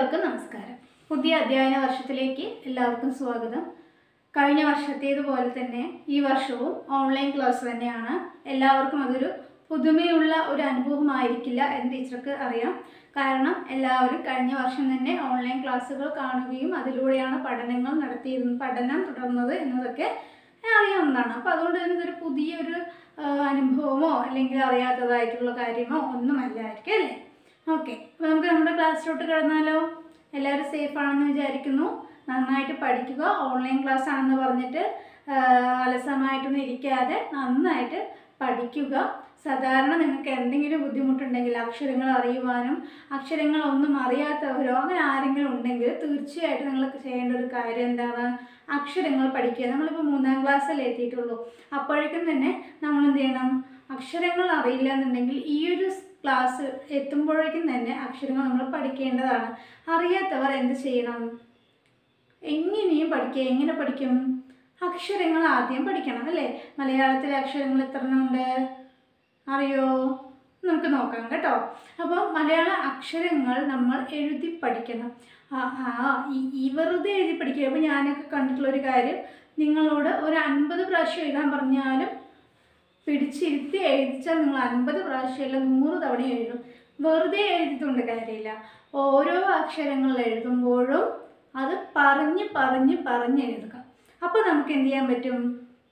എല്ലാവർക്കും നമസ്കാരം പുതിയ അധ്യയന വർഷത്തിലേക്ക് എല്ലാവർക്കും സ്വാഗതം കഴിഞ്ഞ വർഷത്തേതുപോലെ തന്നെ ഈ വർഷവും ഓൺലൈൻ ക്ലാസ് തന്നെയാണ് എല്ലാവർക്കും അതൊരു പുതുമയുള്ള ഒരു അനുഭവമായിരിക്കില്ല എന്ന് ടീച്ചർക്ക് അറിയാം കാരണം എല്ലാവരും കഴിഞ്ഞ വർഷം തന്നെ ഓൺലൈൻ ക്ലാസ്സുകൾ കാണുകയും അതിലൂടെയാണ് പഠനങ്ങൾ നടത്തിയിരുന്നത് പഠനം തുടർന്നത് എന്നതൊക്കെ അറിയാവുന്നതാണ് അപ്പോൾ അതുകൊണ്ട് തന്നെ ഇതൊരു പുതിയൊരു ആ, അനുഭവമോ അല്ലെങ്കിൽ അറിയാത്തതായിട്ടുള്ള കാര്യമോ ഒന്നുമല്ലായിരിക്കും അല്ലേ ഓക്കെ അപ്പോൾ നമുക്ക് നമ്മുടെ ക്ലാസ്സിലോട്ട് കിടന്നാലോ എല്ലാവരും സേഫ് ആണെന്ന് വിചാരിക്കുന്നു നന്നായിട്ട് പഠിക്കുക ഓൺലൈൻ ക്ലാസ് ആണെന്ന് പറഞ്ഞിട്ട് ആ, അലസമായിട്ടൊന്നും ഇരിക്കാതെ നന്നായിട്ട് പഠിക്കുക സാധാരണ നിങ്ങൾക്ക് എന്തെങ്കിലും ബുദ്ധിമുട്ടുണ്ടെങ്കിൽ അക്ഷരങ്ങൾ അറിയുവാനും അക്ഷരങ്ങളൊന്നും അറിയാത്തവരോ അങ്ങനെ ആരെങ്കിലും ഉണ്ടെങ്കിൽ തീർച്ചയായിട്ടും നിങ്ങൾ ചെയ്യേണ്ട ഒരു കാര്യം എന്താണ് അക്ഷരങ്ങൾ പഠിക്കുക നമ്മളിപ്പോൾ മൂന്നാം ക്ലാസ്സിൽ എത്തിയിട്ടുള്ളൂ അപ്പോഴേക്കും തന്നെ നമ്മൾ എന്ത് ചെയ്യണം അക്ഷരങ്ങൾ അറിയില്ല എന്നുണ്ടെങ്കിൽ ഈ ഒരു ക്ലാസ് എത്തുമ്പോഴേക്കും തന്നെ അക്ഷരങ്ങൾ നമ്മൾ പഠിക്കേണ്ടതാണ് അറിയാത്തവർ എന്ത് ചെയ്യണം എങ്ങനെയും പഠിക്കുക എങ്ങനെ പഠിക്കും അക്ഷരങ്ങൾ ആദ്യം പഠിക്കണം അല്ലേ മലയാളത്തിലെ അക്ഷരങ്ങൾ എത്ര ഉണ്ട് അറിയോ നമുക്ക് നോക്കാം കേട്ടോ അപ്പോൾ മലയാള അക്ഷരങ്ങൾ നമ്മൾ എഴുതി പഠിക്കണം ആ ആ ഈ- ഈ വെറുതെ എഴുതി പഠിക്കുക അപ്പോൾ ഞാനൊക്കെ കണ്ടിട്ടുള്ള ഒരു കാര്യം നിങ്ങളോട് ഒരു അൻപത് പ്രാവശ്യം എഴുതാൻ പറഞ്ഞാലും പിടിച്ചിരുത്തി എഴുതിച്ചാൽ നിങ്ങൾ അൻപത് പ്രാവശ്യമല്ല നൂറ് തവണ എഴുതും വെറുതെ എഴുതിക്കൊണ്ട് കാര്യമില്ല ഓരോ അക്ഷരങ്ങൾ എഴുതുമ്പോഴും അത് പറഞ്ഞ് പറഞ്ഞ് പറഞ്ഞ് എഴുതുക അപ്പോൾ നമുക്ക് എന്ത് ചെയ്യാൻ പറ്റും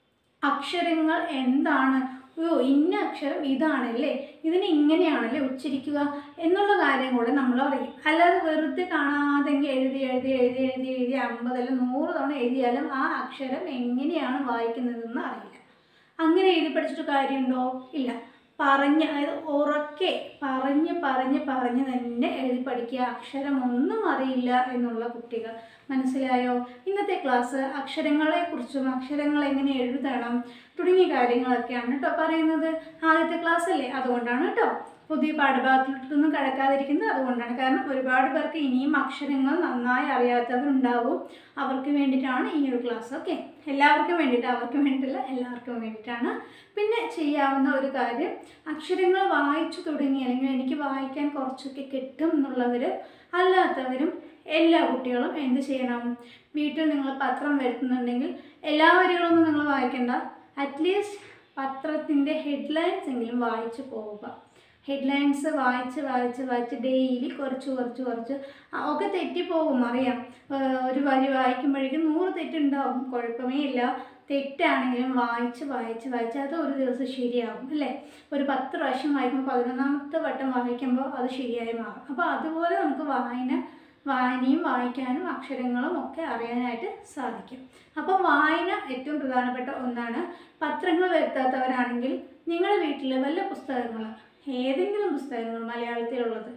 അക്ഷരങ്ങൾ എന്താണ് ഓ ഇന്ന അക്ഷരം ഇതാണല്ലേ ഇതിന് ഇങ്ങനെയാണല്ലേ ഉച്ചരിക്കുക എന്നുള്ള കാര്യം കൂടെ നമ്മൾ അറിയും അല്ലാതെ വെറുതെ കാണാതെ ഇങ്ങ് എഴുതി എഴുതി എഴുതി എഴുതി എഴുതി അമ്പതല്ല നൂറ് തവണ എഴുതിയാലും ആ അക്ഷരം എങ്ങനെയാണ് വായിക്കുന്നതെന്ന് അറിയില്ല അങ്ങനെ എഴുതി പഠിച്ചിട്ട് കാര്യമുണ്ടോ ഇല്ല പറഞ്ഞ് അതായത് ഉറക്കെ പറഞ്ഞ് പറഞ്ഞ് പറഞ്ഞ് തന്നെ എഴുതി പഠിക്കുക അക്ഷരം ഒന്നും അറിയില്ല എന്നുള്ള കുട്ടികൾ മനസ്സിലായോ ഇന്നത്തെ ക്ലാസ് അക്ഷരങ്ങളെക്കുറിച്ചും അക്ഷരങ്ങൾ എങ്ങനെ എഴുതണം തുടങ്ങിയ കാര്യങ്ങളൊക്കെയാണ് കേട്ടോ പറയുന്നത് ആദ്യത്തെ ക്ലാസ് അല്ലേ അതുകൊണ്ടാണ് കേട്ടോ പുതിയ പാഠഭാഗത്തിലോട്ടൊന്നും കിടക്കാതിരിക്കുന്നത് അതുകൊണ്ടാണ് കാരണം ഒരുപാട് പേർക്ക് ഇനിയും അക്ഷരങ്ങൾ നന്നായി അറിയാത്തവരുണ്ടാവും അവർക്ക് വേണ്ടിയിട്ടാണ് ഈ ഒരു ക്ലാസ് ഓക്കെ എല്ലാവർക്കും വേണ്ടിയിട്ട് അവർക്ക് വേണ്ടിയിട്ടില്ല എല്ലാവർക്കും വേണ്ടിയിട്ടാണ് പിന്നെ ചെയ്യാവുന്ന ഒരു കാര്യം അക്ഷരങ്ങൾ വായിച്ചു തുടങ്ങി അല്ലെങ്കിൽ എനിക്ക് വായിക്കാൻ കുറച്ചൊക്കെ കിട്ടും എന്നുള്ളവർ അല്ലാത്തവരും എല്ലാ കുട്ടികളും എന്ത് ചെയ്യണം വീട്ടിൽ നിങ്ങൾ പത്രം വരുത്തുന്നുണ്ടെങ്കിൽ എല്ലാ വരികളൊന്നും നിങ്ങൾ വായിക്കണ്ട അറ്റ്ലീസ്റ്റ് പത്രത്തിൻ്റെ ഹെഡ്ലൈൻസ് എങ്കിലും വായിച്ചു പോവുക ഹെഡ്ലൈൻസ് വായിച്ച് വായിച്ച് വായിച്ച് ഡെയിലി കുറച്ച് കുറച്ച് കുറച്ച് ആ, ഒക്കെ തെറ്റിപ്പോകും അറിയാം ഏർ ഒരു വരി വായിക്കുമ്പോഴേക്കും നൂറ് തെറ്റുണ്ടാവും കുഴപ്പമേ ഇല്ല തെറ്റാണെങ്കിലും വായിച്ച് വായിച്ച് വായിച്ച് അത് ഒരു ദിവസം ശരിയാവും അല്ലേ ഒരു പത്ത് പ്രാവശ്യം വായിക്കുമ്പോൾ പതിനൊന്നാമത്തെ വട്ടം വായിക്കുമ്പോൾ അത് ശരിയായി മാറും അപ്പോൾ അതുപോലെ നമുക്ക് വായന വായനയും വായിക്കാനും അക്ഷരങ്ങളും ഒക്കെ അറിയാനായിട്ട് സാധിക്കും അപ്പോൾ വായന ഏറ്റവും പ്രധാനപ്പെട്ട ഒന്നാണ് പത്രങ്ങൾ വരുത്താത്തവരാണെങ്കിൽ നിങ്ങളുടെ വീട്ടിൽ വല്ല പുസ്തകങ്ങൾ ഏതെങ്കിലും പുസ്തകങ്ങൾ മലയാളത്തിലുള്ളത്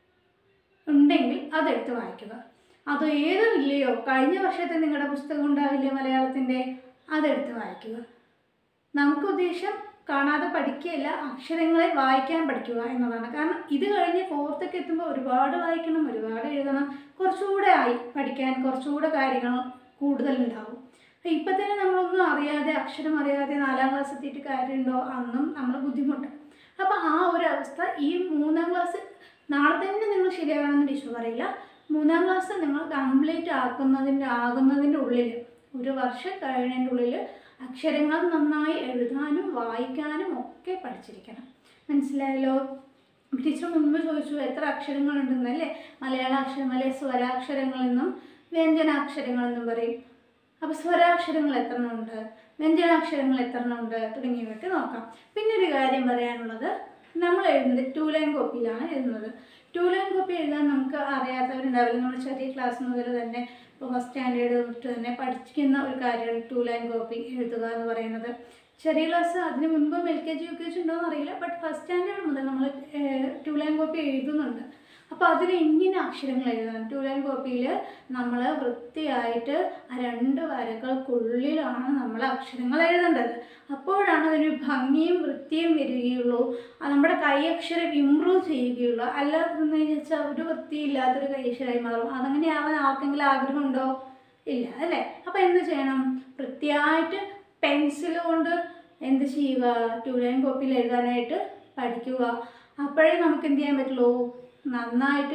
ഉണ്ടെങ്കിൽ അതെടുത്ത് വായിക്കുക അത് ഏതും ഇല്ലയോ കഴിഞ്ഞ വർഷത്തെ നിങ്ങളുടെ പുസ്തകം ഉണ്ടാവില്ലേ മലയാളത്തിൻ്റെ അതെടുത്ത് വായിക്കുക നമുക്ക് ഉദ്ദേശം കാണാതെ പഠിക്കുകയല്ല അക്ഷരങ്ങളെ വായിക്കാൻ പഠിക്കുക എന്നതാണ് കാരണം ഇത് കഴിഞ്ഞ് ഫോർത്തൊക്കെ എത്തുമ്പോൾ ഒരുപാട് വായിക്കണം ഒരുപാട് എഴുതണം കുറച്ചുകൂടെ ആയി പഠിക്കാൻ കുറച്ചുകൂടെ കാര്യങ്ങൾ കൂടുതലുണ്ടാവും അപ്പം ഇപ്പം തന്നെ നമ്മളൊന്നും അറിയാതെ അക്ഷരം അറിയാതെ നാലാം ക്ലാസ് എത്തിയിട്ട് കാര്യമുണ്ടോ അന്നും നമ്മൾ ബുദ്ധിമുട്ട് അപ്പോൾ ആ ഒരു അവസ്ഥ ഈ മൂന്നാം ക്ലാസ് നാളെ തന്നെ നിങ്ങൾ ശരിയാകണമെന്ന് ടീച്ചർ പറയില്ല മൂന്നാം ക്ലാസ് നിങ്ങൾ കംപ്ലീറ്റ് ആക്കുന്നതിൻ്റെ ആകുന്നതിൻ്റെ ഉള്ളിൽ ഒരു വർഷം കഴിയുന്നതിൻ്റെ ഉള്ളിൽ അക്ഷരങ്ങൾ നന്നായി എഴുതാനും വായിക്കാനും ഒക്കെ പഠിച്ചിരിക്കണം മനസ്സിലായല്ലോ ടീച്ചർ മുൻപ് ചോദിച്ചു എത്ര അക്ഷരങ്ങളുണ്ടെന്നല്ലേ മലയാള അക്ഷരങ്ങളെ സ്വരാക്ഷരങ്ങളെന്നും വ്യഞ്ജനാക്ഷരങ്ങളെന്നും പറയും അപ്പോൾ സ്വരാക്ഷരങ്ങൾ എത്ര ഉണ്ട് വ്യഞ്ജനാക്ഷരങ്ങൾ എത്ര ഉണ്ട് തുടങ്ങിയവയൊക്കെ നോക്കാം പിന്നെ ഒരു കാര്യം പറയാനുള്ളത് നമ്മൾ എഴുതുന്നത് ടു ലൈൻ കോപ്പിയിലാണ് എഴുതുന്നത് ടു ലൈൻ കോപ്പി എഴുതാൻ നമുക്ക് അറിയാത്തവരുണ്ടാവില്ല നമ്മൾ ചെറിയ ക്ലാസ് മുതൽ തന്നെ ഇപ്പോൾ ഫസ്റ്റ് സ്റ്റാൻഡേർഡ് തൊട്ട് തന്നെ പഠിക്കുന്ന ഒരു കാര്യമാണ് ടു ലൈൻ കോപ്പി എഴുതുക എന്ന് പറയുന്നത് ചെറിയ ക്ലാസ് അതിന് മുൻപും L K G U K G ഉണ്ടോ എന്നറിയില്ല ബട്ട് ഫസ്റ്റ് സ്റ്റാൻഡേർഡ് മുതൽ നമ്മൾ ടു ലൈൻ കോപ്പി എഴുതുന്നുണ്ട് അപ്പോൾ അതിൽ ഇങ്ങനെ അക്ഷരങ്ങൾ എഴുതണം ടു ലൈൻ കോപ്പിയിൽ നമ്മൾ വൃത്തിയായിട്ട് ആ രണ്ട് വരകൾക്കുള്ളിലാണ് നമ്മൾ അക്ഷരങ്ങൾ എഴുതേണ്ടത് അപ്പോഴാണ് അതിന് ഭംഗിയും വൃത്തിയും വരികയുള്ളൂ അത് നമ്മുടെ കൈ അക്ഷരം ഇമ്പ്രൂവ് ചെയ്യുകയുള്ളൂ അല്ലാതെന്ന് വെച്ചാൽ ഒരു വൃത്തിയില്ലാത്തൊരു കൈ അക്ഷരമായി മാറും അതങ്ങനെ ആവാൻ ആർക്കെങ്കിലും ആഗ്രഹമുണ്ടോ ഇല്ല അല്ലേ അപ്പോൾ എന്ത് ചെയ്യണം വൃത്തിയായിട്ട് പെൻസിൽ കൊണ്ട് എന്ത് ചെയ്യുക ടു ലൈൻ കോപ്പിയിൽ എഴുതാനായിട്ട് പഠിക്കുക അപ്പോഴേ നമുക്ക് എന്ത് ചെയ്യാൻ പറ്റുള്ളൂ നന്നായിട്ട്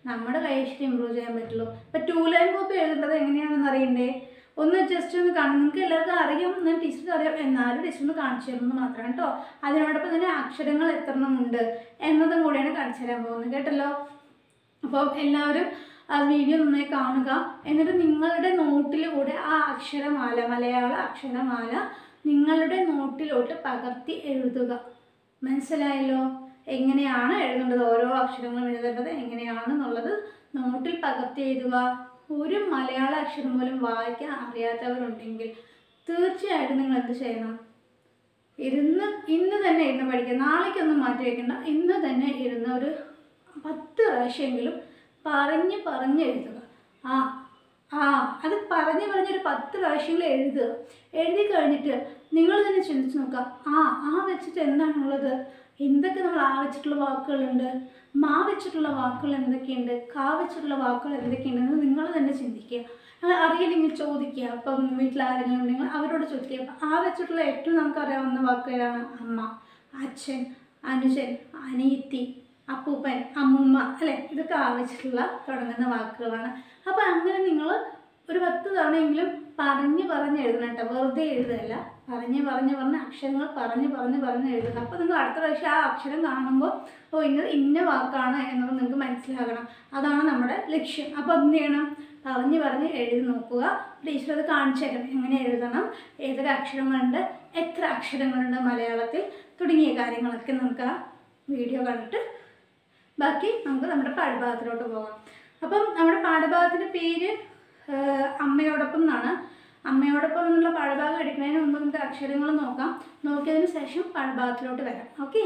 നമ്മുടെ കൈശ്ശേരി ഇമ്പ്രൂവ് ചെയ്യാൻ പറ്റുള്ളൂ ഇപ്പം ടൂ ലൈൻ കോപ്പി എഴുതേണ്ടത് എങ്ങനെയാണെന്ന് അറിയണ്ടേ ഒന്ന് ജസ്റ്റ് ഒന്ന് കാണും നിങ്ങൾക്ക് എല്ലാവർക്കും അറിയാം എന്നാൽ ടീച്ചർക്ക് അറിയാം എന്നാലും ടീച്ചർ ഒന്ന് കാണിച്ചു തരുന്നത് മാത്രമാണ് കേട്ടോ അതിനോടൊപ്പം തന്നെ അക്ഷരങ്ങൾ എത്ര എണ്ണം ഉണ്ട് എന്നതും കൂടിയാണ് കാണിച്ചു തരാൻ പോകുന്നത് കേട്ടല്ലോ അപ്പോൾ എല്ലാവരും ആ വീഡിയോ നന്നായി കാണുക എന്നിട്ട് നിങ്ങളുടെ നോട്ടിലൂടെ ആ അക്ഷരമാല മലയാള അക്ഷരമാല നിങ്ങളുടെ നോട്ടിലോട്ട് പകർത്തി എഴുതുക മനസ്സിലായല്ലോ എങ്ങനെയാണ് എഴുതേണ്ടത് ഓരോ അക്ഷരങ്ങളും എഴുതേണ്ടത് എങ്ങനെയാണെന്നുള്ളത് നോട്ടിൽ പകർത്തി എഴുതുക ഒരു മലയാള അക്ഷരം പോലും വായിക്കാൻ അറിയാത്തവരുണ്ടെങ്കിൽ തീർച്ചയായിട്ടും നിങ്ങൾ എന്ത് ചെയ്യണം ഇരുന്ന് ഇന്ന് തന്നെ ഇരുന്ന് പഠിക്കുക നാളേക്കൊന്നും മാറ്റി വയ്ക്കണ്ട ഇന്ന് തന്നെ ഇരുന്ന് ഒരു പത്ത് പ്രാവശ്യമെങ്കിലും പറഞ്ഞ് പറഞ്ഞ് എഴുതുക ആ ആ അത് പറഞ്ഞ് പറഞ്ഞൊരു പത്ത് പ്രാവശ്യമെങ്കിലും എഴുതുക എഴുതി കഴിഞ്ഞിട്ട് നിങ്ങൾ തന്നെ ചിന്തിച്ച് നോക്കുക ആ ആ വെച്ചിട്ട് എന്താണുള്ളത് എന്തൊക്കെ നമ്മൾ ആ വെച്ചിട്ടുള്ള വാക്കുകളുണ്ട് മാ വെച്ചിട്ടുള്ള വാക്കുകൾ എന്തൊക്കെയുണ്ട് കാ വെച്ചിട്ടുള്ള വാക്കുകൾ എന്തൊക്കെയുണ്ടെന്ന് നിങ്ങൾ തന്നെ ചിന്തിക്കുക അത് അറിയില്ലെങ്കിൽ ചോദിക്കുക അപ്പം വീട്ടിൽ ആരെങ്കിലും ഉണ്ടെങ്കിൽ അവരോട് ചോദിക്കുക അപ്പം ആ വെച്ചിട്ടുള്ള ഏറ്റവും നമുക്കറിയാവുന്ന വാക്കുകളാണ് അമ്മ അച്ഛൻ അനുജൻ അനിയത്തി അപ്പൂപ്പൻ അമ്മൂമ്മ അല്ലേ ഇതൊക്കെ ആവശ്യമുള്ള തുടങ്ങുന്ന വാക്കുകളാണ് അപ്പോൾ അങ്ങനെ നിങ്ങൾ ഒരു പത്ത് തവണയെങ്കിലും പറഞ്ഞ് പറഞ്ഞ് എഴുതണം കേട്ടോ വെറുതെ എഴുതല്ല പറഞ്ഞ് പറഞ്ഞ് പറഞ്ഞ് അക്ഷരങ്ങൾ പറഞ്ഞ് പറഞ്ഞ് പറഞ്ഞ് എഴുതുക അപ്പോൾ നിങ്ങൾ അടുത്ത പ്രാവശ്യം ആ അക്ഷരം കാണുമ്പോൾ ഓ ഇന്നത് ഇന്ന വാക്കാണ് എന്നത് നിങ്ങൾക്ക് മനസ്സിലാകണം അതാണ് നമ്മുടെ ലക്ഷ്യം അപ്പോൾ എന്ത് ചെയ്യണം പറഞ്ഞ് പറഞ്ഞ് എഴുതി നോക്കുക ടീച്ചർ അത് കാണിച്ചു തരും എങ്ങനെ എഴുതണം ഏതൊക്കെ അക്ഷരങ്ങളുണ്ട് എത്ര അക്ഷരങ്ങളുണ്ട് മലയാളത്തിൽ തുടങ്ങിയ കാര്യങ്ങളൊക്കെ നമുക്ക് ആ വീഡിയോ കണ്ടിട്ട് ബാക്കി നമുക്ക് നമ്മുടെ പാഠഭാഗത്തിലോട്ട് പോകാം അപ്പം നമ്മുടെ പാഠഭാഗത്തിൻ്റെ പേര് ആഹ്, അമ്മയോടൊപ്പം എന്നാണ് അമ്മയോടൊപ്പം എന്നുള്ള പാഠഭാഗം എടുക്കുന്നതിന് മുമ്പ് നമുക്ക് അക്ഷരങ്ങൾ നോക്കാം നോക്കിയതിന് ശേഷം പാഠഭാഗത്തിലോട്ട് വരാം ഓക്കെ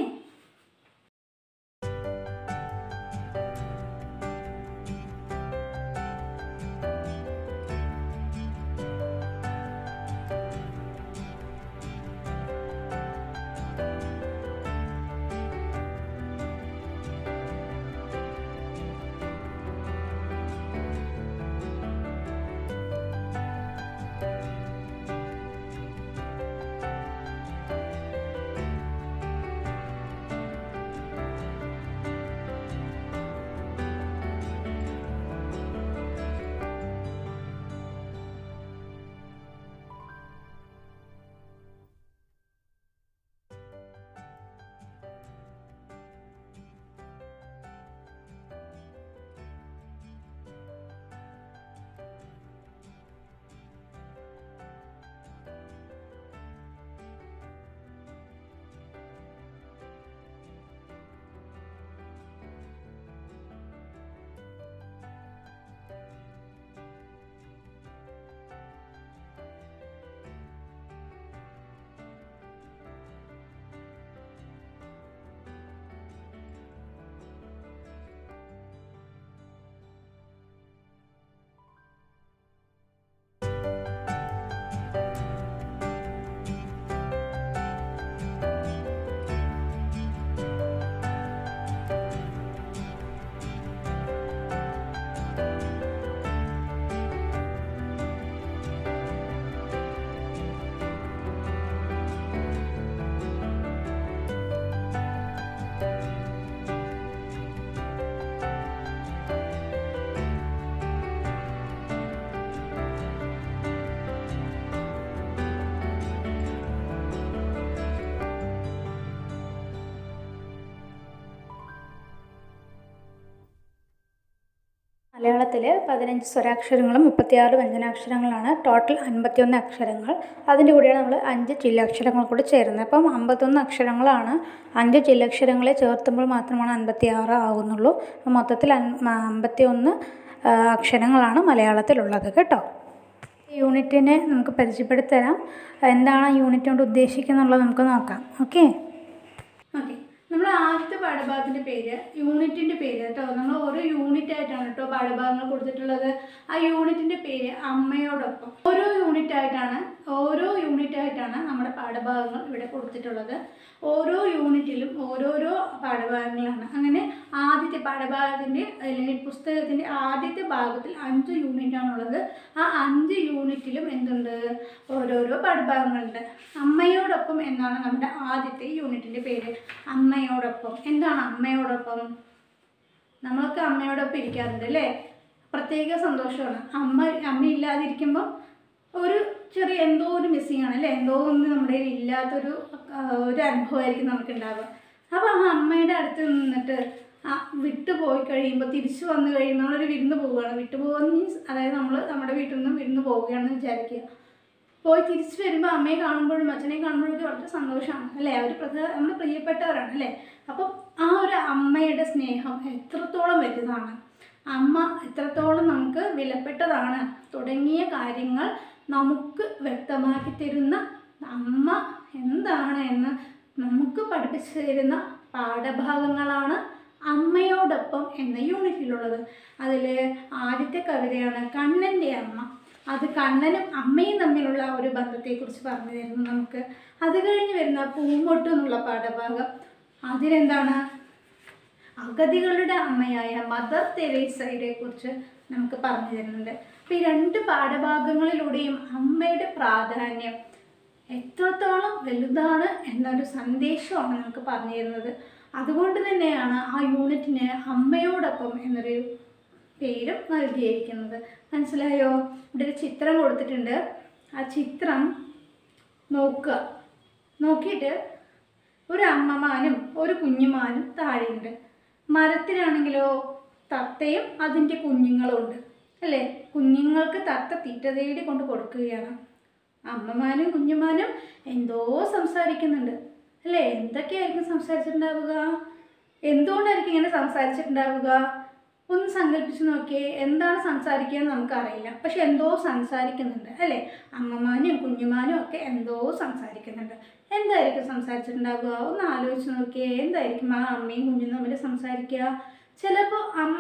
മലയാളത്തിൽ പതിനഞ്ച് സ്വരാക്ഷരങ്ങളും മുപ്പത്തിയാറ് വ്യഞ്ജനാക്ഷരങ്ങളാണ് ടോട്ടൽ അൻപത്തിയൊന്ന് അക്ഷരങ്ങൾ അതിൻ്റെ കൂടെയാണ് നമ്മൾ അഞ്ച് ചില്ലക്ഷരങ്ങൾ കൂടി ചേരുന്നത് അപ്പം അമ്പത്തൊന്ന് അക്ഷരങ്ങളാണ് അഞ്ച് ചില്ലക്ഷരങ്ങളെ ചേർത്തുമ്പോൾ മാത്രമാണ് അൻപത്തിയാറ് ആകുന്നുള്ളൂ അപ്പം മൊത്തത്തിൽ അമ്പത്തിയൊന്ന് അക്ഷരങ്ങളാണ് മലയാളത്തിലുള്ളത് കേട്ടോ യൂണിറ്റിനെ നമുക്ക് പരിചയപ്പെടുത്തരാം എന്താണ് യൂണിറ്റ് കൊണ്ട് ഉദ്ദേശിക്കുന്നുള്ളത് നമുക്ക് നോക്കാം ഓക്കെ ഓക്കെ നമ്മൾ ആദ്യത്തെ പാഠഭാഗത്തിൻ്റെ പേര് യൂണിറ്റിൻ്റെ പേര് കേട്ടോ നമ്മൾ ഓരോ യൂണിറ്റ് ആയിട്ടാണ് കേട്ടോ പാഠഭാഗങ്ങൾ കൊടുത്തിട്ടുള്ളത് ആ യൂണിറ്റിൻ്റെ പേര് അമ്മയോടൊപ്പം ഓരോ യൂണിറ്റ് ആയിട്ടാണ് ഓരോ യൂണിറ്റ് ആയിട്ടാണ് നമ്മുടെ പാഠഭാഗങ്ങൾ ഇവിടെ കൊടുത്തിട്ടുള്ളത് ഓരോ യൂണിറ്റിലും ഓരോരോ പാഠഭാഗങ്ങളാണ് അങ്ങനെ ആദ്യത്തെ പാഠഭാഗത്തിൻ്റെ അല്ലെങ്കിൽ പുസ്തകത്തിൻ്റെ ആദ്യത്തെ ഭാഗത്തിൽ അഞ്ച് യൂണിറ്റാണുള്ളത് ആ അഞ്ച് യൂണിറ്റിലും എന്തുണ്ട് ഓരോരോ പാഠഭാഗങ്ങളുണ്ട് അമ്മയോടൊപ്പം എന്നാണ് നമ്മുടെ ആദ്യത്തെ യൂണിറ്റിൻ്റെ പേര് അമ്മയോടൊപ്പം എന്താണ് അമ്മയോടൊപ്പം നമ്മളൊക്കെ അമ്മയോടൊപ്പം ഇരിക്കാറുണ്ട് അല്ലേ പ്രത്യേക സന്തോഷമാണ് അമ്മ അമ്മയില്ലാതിരിക്കുമ്പോൾ ഒരു ചെറിയ എന്തോ ഒരു മിസ്സിങ് ആണ് അല്ലേ എന്തോ ഒന്ന് നമ്മുടെ കയ്യിൽ ഇല്ലാത്തൊരു ആ, ഒരു അനുഭവമായിരിക്കും നമുക്ക് ഉണ്ടാവുക അപ്പോൾ ആ അമ്മയുടെ അടുത്ത് നിന്നിട്ട് ആ വിട്ടു പോയി കഴിയുമ്പോൾ തിരിച്ചു വന്നു കഴിയുമ്പോൾ നമ്മളൊരു വിരുന്ന് പോവുകയാണ് വിട്ടു പോകുക മീൻസ് അതായത് നമ്മൾ നമ്മുടെ വീട്ടിൽ നിന്നും വിരുന്ന് പോവുകയാണെന്ന് വിചാരിക്കുക പോയി തിരിച്ചു വരുമ്പോൾ അമ്മയെ കാണുമ്പോഴും അച്ഛനെ കാണുമ്പോഴും ഒക്കെ വളരെ സന്തോഷമാണ് അല്ലേ അവർ പ്രധാന നമ്മൾ പ്രിയപ്പെട്ടവരാണ് അല്ലേ അപ്പം ആ ഒരു അമ്മയുടെ സ്നേഹം എത്രത്തോളം വലുതാണ് അമ്മ എത്രത്തോളം നമുക്ക് വിലപ്പെട്ടതാണ് തുടങ്ങിയ കാര്യങ്ങൾ നമുക്ക് വ്യക്തമാക്കി തരുന്ന അമ്മ എന്താണ് എന്ന് നമുക്ക് പഠിപ്പിച്ചു തരുന്ന പാഠഭാഗങ്ങളാണ് അമ്മയോടൊപ്പം എന്ന യൂണിറ്റിലുള്ളത് അതിൽ ആദ്യത്തെ കവിതയാണ് കണ്ണൻ്റെ അമ്മ അത് കണ്ണനും അമ്മയും തമ്മിലുള്ള ഒരു ബന്ധത്തെക്കുറിച്ച് പറഞ്ഞു തരുന്നു നമുക്ക് അത് കഴിഞ്ഞ് വരുന്ന പൂമ്പൊട്ട് എന്നുള്ള പാഠഭാഗം അതിലെന്താണ് അഗതികളുടെ അമ്മയായ മദർ തെരേസയെ കുറിച്ച് നമുക്ക് പറഞ്ഞു തരുന്നുണ്ട് അപ്പോൾ ഈ രണ്ട് പാഠഭാഗങ്ങളിലൂടെയും അമ്മയുടെ പ്രാധാന്യം എത്രത്തോളം വലുതാണ് എന്നൊരു സന്ദേശമാണ് നമുക്ക് പറഞ്ഞു തരുന്നത് അതുകൊണ്ട് തന്നെയാണ് ആ യൂണിറ്റിന് അമ്മയോടൊപ്പം എന്നൊരു പേരും നൽകിയിരിക്കുന്നത് മനസ്സിലായോ ഇവിടെ ഒരു ചിത്രം കൊടുത്തിട്ടുണ്ട് ആ ചിത്രം നോക്കുക നോക്കിയിട്ട് ഒരു അമ്മമാനും ഒരു കുഞ്ഞുമാനും താഴെയുണ്ട് മരത്തിലാണെങ്കിലോ തത്തയും അതിൻ്റെ കുഞ്ഞുങ്ങളും ഉണ്ട് അല്ലേ കുഞ്ഞുങ്ങൾക്ക് തത്ത തീറ്റ തേടി കൊണ്ട് കൊടുക്കുകയാണ് അമ്മമാനും കുഞ്ഞുമാനും എന്തോ സംസാരിക്കുന്നുണ്ട് അല്ലേ എന്തൊക്കെയായിരിക്കും സംസാരിച്ചിട്ടുണ്ടാവുക എന്തുകൊണ്ടായിരിക്കും ഇങ്ങനെ സംസാരിച്ചിട്ടുണ്ടാവുക ഒന്ന് സങ്കല്പിച്ച് നോക്കിയേ എന്താണ് സംസാരിക്കുക എന്ന് നമുക്കറിയില്ല പക്ഷെ എന്തോ സംസാരിക്കുന്നുണ്ട് അല്ലേ അമ്മമാനും കുഞ്ഞുമാനും ഒക്കെ എന്തോ സംസാരിക്കുന്നുണ്ട് എന്തായിരിക്കും സംസാരിച്ചിട്ടുണ്ടാവുക ഒന്ന് ആലോചിച്ച് നോക്കിയേ എന്തായിരിക്കും ആ അമ്മയും കുഞ്ഞും തമ്മിൽ സംസാരിക്കുക ചിലപ്പോൾ അമ്മ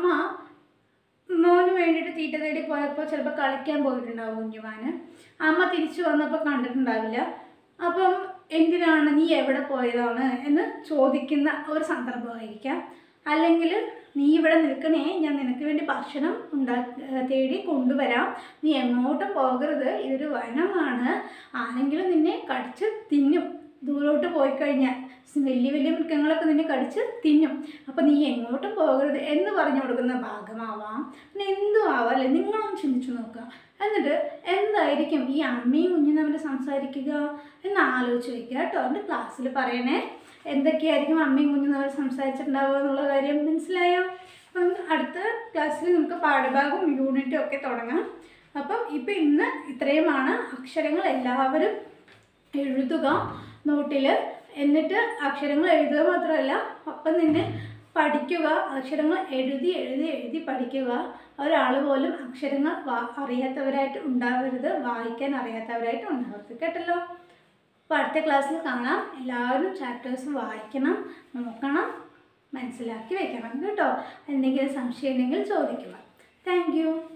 മോന് വേണ്ടിയിട്ട് തീറ്റ തേടി പോയപ്പോൾ ചിലപ്പോൾ കളിക്കാൻ പോയിട്ടുണ്ടാവും കുഞ്ഞുമാന് അമ്മ തിരിച്ചു വന്നപ്പോൾ കണ്ടിട്ടുണ്ടാവില്ല അപ്പം എന്തിനാണ് നീ എവിടെ പോയതാണ് എന്ന് ചോദിക്കുന്ന ഒരു സന്ദർഭമായിരിക്കാം അല്ലെങ്കിൽ നീ ഇവിടെ നിൽക്കണേ ഞാൻ നിനക്ക് വേണ്ടി ഭക്ഷണം ഉണ്ടാ തേടി കൊണ്ടുവരാം നീ എങ്ങോട്ടും പോകരുത് ഇതൊരു വനമാണ് ആരെങ്കിലും നിന്നെ കടിച്ച് തിന്നും ദൂരോട്ട് പോയി കഴിഞ്ഞാൽ വലിയ വലിയ മൃഗങ്ങളൊക്കെ നിന്നെ കടിച്ച് തിന്നും അപ്പം നീ എങ്ങോട്ടും പോകരുത് എന്ന് പറഞ്ഞു കൊടുക്കുന്ന ഭാഗമാവാം പിന്നെ എന്തും ആവാം അല്ലേ നിങ്ങളൊന്ന് ചിന്തിച്ചു നോക്കുക എന്നിട്ട് എന്തായിരിക്കും ഈ അമ്മയും കുഞ്ഞും തമ്മിൽ സംസാരിക്കുക എന്ന് ആലോചിച്ച് വയ്ക്കുക കേട്ടോ എൻ്റെ ക്ലാസ്സിൽ പറയണേ എന്തൊക്കെയായിരിക്കും അമ്മയും കുഞ്ഞും തമ്മിൽ സംസാരിച്ചിട്ടുണ്ടാവുക എന്നുള്ള കാര്യം മനസ്സിലായോ അപ്പം അടുത്ത ക്ലാസ്സിൽ നമുക്ക് പാഠഭാഗവും യൂണിറ്റും ഒക്കെ തുടങ്ങാം അപ്പം ഇപ്പം ഇന്ന് ഇത്രയുമാണ് അക്ഷരങ്ങൾ എല്ലാവരും എഴുതുക നോട്ടിൽ എന്നിട്ട് അക്ഷരങ്ങൾ എഴുതുക മാത്രമല്ല ഒപ്പം തന്നെ പഠിക്കുക അക്ഷരങ്ങൾ എഴുതി എഴുതി എഴുതി പഠിക്കുക ഒരാൾ പോലും അക്ഷരങ്ങൾ വാ അറിയാത്തവരായിട്ട് ഉണ്ടാവരുത് വായിക്കാൻ അറിയാത്തവരായിട്ട് ഉണ്ടാവരുത് കേട്ടല്ലോ അപ്പോൾ അടുത്ത ക്ലാസ്സിൽ കാണാം എല്ലാവരും ചാപ്റ്റേഴ്സ് വായിക്കണം നോക്കണം മനസ്സിലാക്കി വെക്കണം കേട്ടോ എന്തെങ്കിലും സംശയം ഉണ്ടെങ്കിൽ ചോദിക്കുക താങ്ക് യു